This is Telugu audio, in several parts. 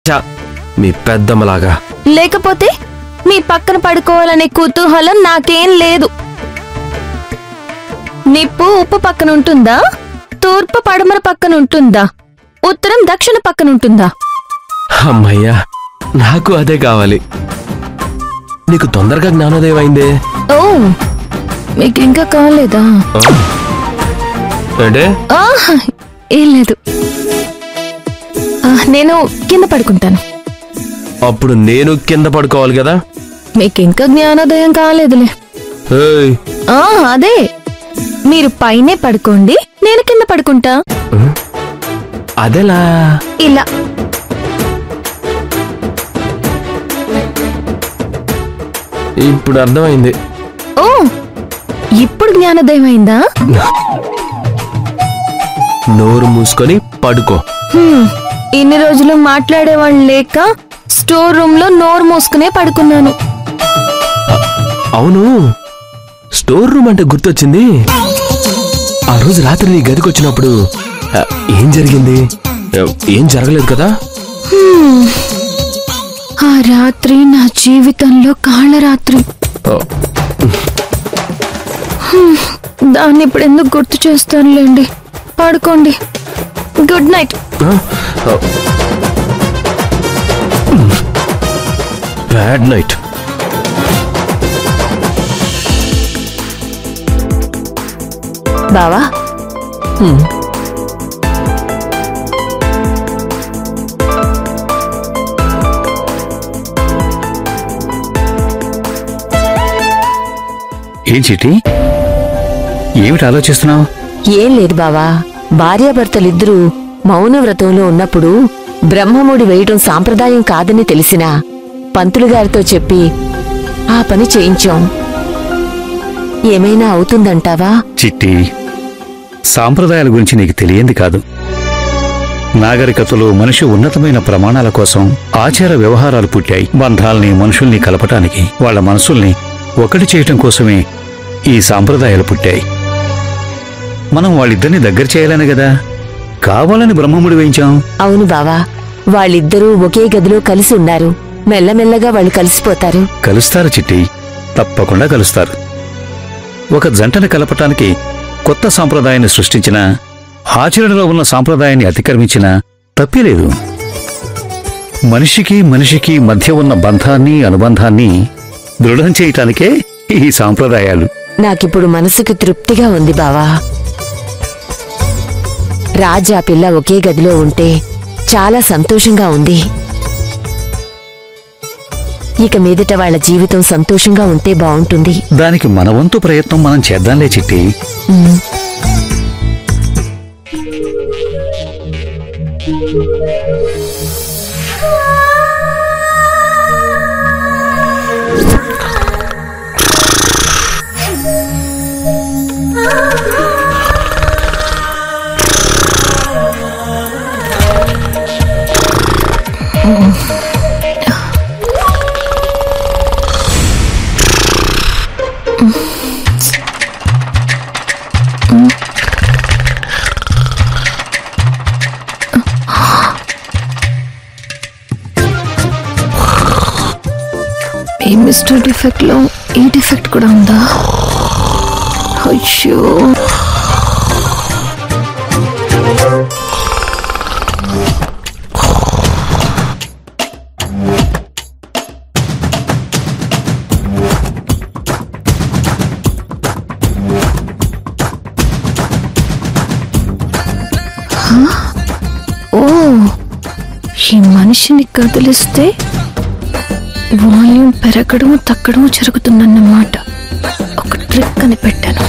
చ, మీ పెద్దమ్మలాగా లేకపోతే మీ పక్కన పడుకోవాలనే కుతూహలం నాకేం లేదు నిప్పు ఉప్పు పక్కన ఉంటుందా తూర్పు పడమర పక్కన ఉంటుందా ఉత్తరం దక్షిణ పక్కన ఉంటుందా అమ్మయ్యా నాకు అదే కావాలి నీకు తొందరగా జ్ఞానోదయం అయిందే ఓ మీకు ఇంకా కాలేదా ఆ? అంటే ఆ, ఏం లేదు ఆ, నేను కింద పడుకుంటాను అప్పుడు నేను కింద పడుకోవాలి కదా మీకు ఇంకా జ్ఞానోదయం కాలేదులే ఏయ్, ఆ అదే మీరు పైనే పడుకోండి నేను కింద పడుకుంటా అదెలా ఇలా ఇప్పుడు అర్థమైంది ఓ ఇప్పుడు జ్ఞానోదయం అయిందా నోరు మూసుకొని పడుకో హ్మ్, ఇన్ని రోజులు మాట్లాడేవాళ్ళు లేక స్టోర్ రూమ్ లో నోరు మూసుకునే పడుకున్నాను అవును స్టోర్ రూమ్ అంటే గుర్తొచ్చింది ఆ రోజు రాత్రి నీ గదికి వచ్చినప్పుడు ఆ, ఏం జరిగింది ఆ, ఏం జరగలేదు కదా ఆ రాత్రి నా జీవితంలో కాళ్ళరాత్రి ఆ, దాన్ని ఇప్పుడు ఎందుకు గుర్తు చేస్తానులేండి పడుకోండి గుడ్ నైట్ ఆ, ఆ. బ్యాడ్ నైట్ బావా ఏం చిట్టి ఏమిటి ఆలోచిస్తున్నావు ఏం లేదు బావా భార్యాభర్తలిద్దరూ మౌన వ్రతంలో ఉన్నప్పుడు బ్రహ్మముడి వేయటం సాంప్రదాయం కాదని తెలిసినా పంతులు గారితో చెప్పి ఆ పని చేయించాం ఏమైనా అవుతుందంటావా చిట్టి సాంప్రదాయాల గురించి నీకు తెలియంది కాదు నాగరికతలో మనిషి ఉన్నతమైన ప్రమాణాల కోసం ఆచార వ్యవహారాలు పుట్టాయి బంధాల్ని మనుషుల్ని కలపటానికి వాళ్ళ మనసుల్ని ఒకటి చేయటం కోసమే ఈ సాంప్రదాయాలు పుట్టాయి మనం వాళ్ళిద్దరిని దగ్గర చేయాలని కదా కావాలని బ్రహ్మముడి వేయించాం అవును బావా వాళ్ళిద్దరూ ఒకే గదిలో కలిసి ఉన్నారు మెల్లమెల్లగా వాళ్ళు కలిసిపోతారు కలుస్తారు చిట్టి తప్పకుండా కలుస్తారు ఒక జంటను కలపటానికి కొత్త సాంప్రదాయాన్ని సృష్టించిన ఆచరణలో ఉన్న సాంప్రదాయాన్ని అతిక్రమించిన తప్పేలేదు మనిషికి మనిషికి మధ్య ఉన్న బంధాన్ని అనుబంధాన్ని దృఢం చేయటానికే ఈ సాంప్రదాయాలు నాకిప్పుడు మనసుకి తృప్తిగా ఉంది బావా రాజా పిల్ల ఒకే గదిలో ఉంటే చాలా సంతోషంగా ఉంది ఇక మీదట వాళ్ళ జీవితం సంతోషంగా ఉంటే బావుంటుంది దానికి మన వంతు ప్రయత్నం మనం చేద్దాంలే చిట్టి ఉమ్. ఈ మిస్టర్ డిఫెక్ట్ లో ఈ డిఫెక్ట్ కూడా ఉందా అయ్యో హ? ఓ ఈ మనిషిని కదిలిస్తే వాల్యూమ్ పెరగడము తగ్గడము జరుగుతుందన్నమాట ఒక ట్రిక్ అని పెట్టాను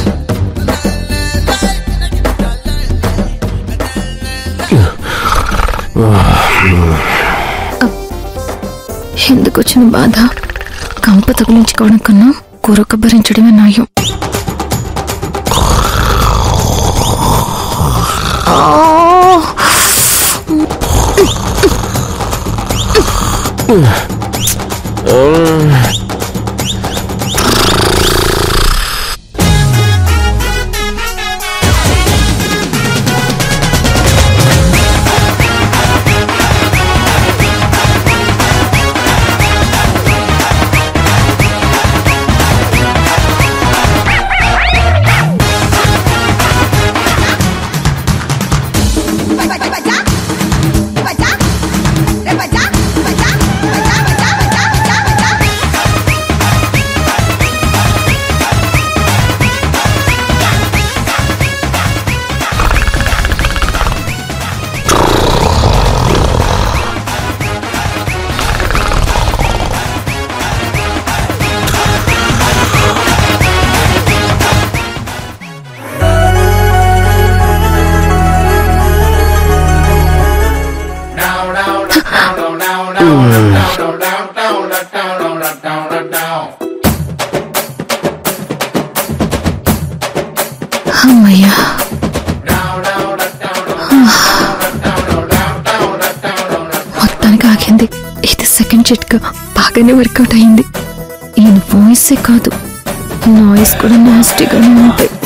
అబ్, ఎందుకు వచ్చిన బాధ కంప తగిలించుకోవడం కన్నా కూరొక్క భరించడమే నాయం ఆ! అమ్మయ్యా మొత్తానికి ఆగింది ఇది సెకండ్ చిట్కా బాగానే వర్కౌట్ అయింది ఈయన వాయిసే కాదు నాయిస్ కూడా నాస్టీగానే ఉంటాయి